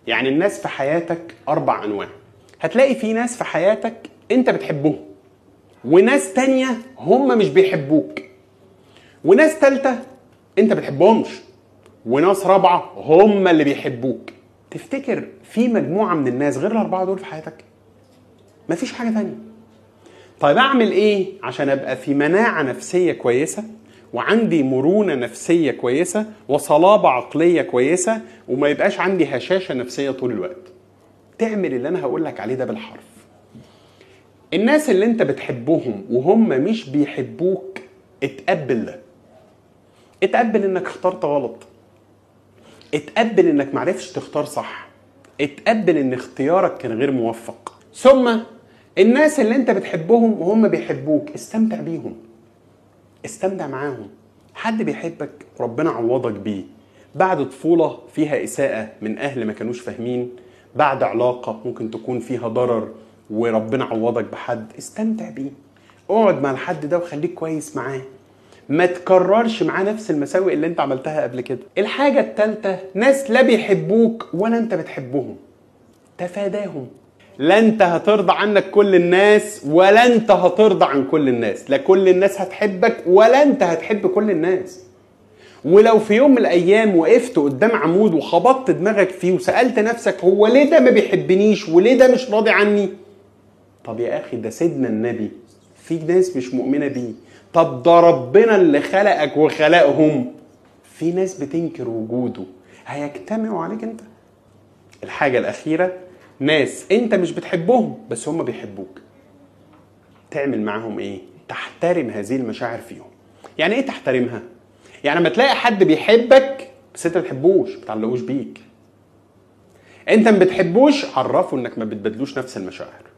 يعني الناس في حياتك اربع انواع هتلاقي في ناس في حياتك انت بتحبهم وناس تانية هم مش بيحبوك وناس تالتة انت بتحبهمش وناس رابعة هم اللي بيحبوك تفتكر في مجموعة من الناس غير الأربعة دول في حياتك؟ مفيش حاجة تانية طيب أعمل إيه عشان أبقى في مناعة نفسية كويسة وعندي مرونة نفسية كويسة وصلابة عقلية كويسة وما يبقاش عندي هشاشة نفسية طول الوقت تعمل اللي أنا هقول لك عليه ده بالحرف الناس اللي انت بتحبهم وهم مش بيحبوك اتقبل ده اتقبل انك اخترت غلط اتقبل انك معرفتش تختار صح اتقبل ان اختيارك كان غير موفق ثم الناس اللي انت بتحبهم وهم بيحبوك استمتع بيهم استمتع معاهم حد بيحبك ربنا عوضك بيه بعد طفولة فيها إساءة من أهل ما كانوش فاهمين بعد علاقة ممكن تكون فيها ضرر وربنا عوضك بحد استمتع بيه اقعد مع الحد ده وخليك كويس معاه ما تكررش معاه نفس المساوئ اللي انت عملتها قبل كده الحاجة التالتة ناس لا بيحبوك ولا انت بتحبهم تفاداهم لا انت هترضى عنك كل الناس ولا انت هترضى عن كل الناس لا كل الناس هتحبك ولا انت هتحب كل الناس ولو في يوم من الايام وقفت قدام عمود وخبطت دماغك فيه وسالت نفسك هو ليه ده ما بيحبنيش وليه ده مش راضي عني طب يا اخي ده سيدنا النبي في ناس مش مؤمنه بيه طب ده ربنا اللي خلقك وخلقهم في ناس بتنكر وجوده هيجتمعوا عليك انت الحاجه الاخيره ناس انت مش بتحبهم بس هم بيحبوك تعمل معاهم ايه تحترم هذه المشاعر فيهم يعني ايه تحترمها يعني لما تلاقي حد بيحبك بس انت ما بتحبوش ما تعلقوش بيك انت ما بتحبوش عرفه انك ما بتبادلوش نفس المشاعر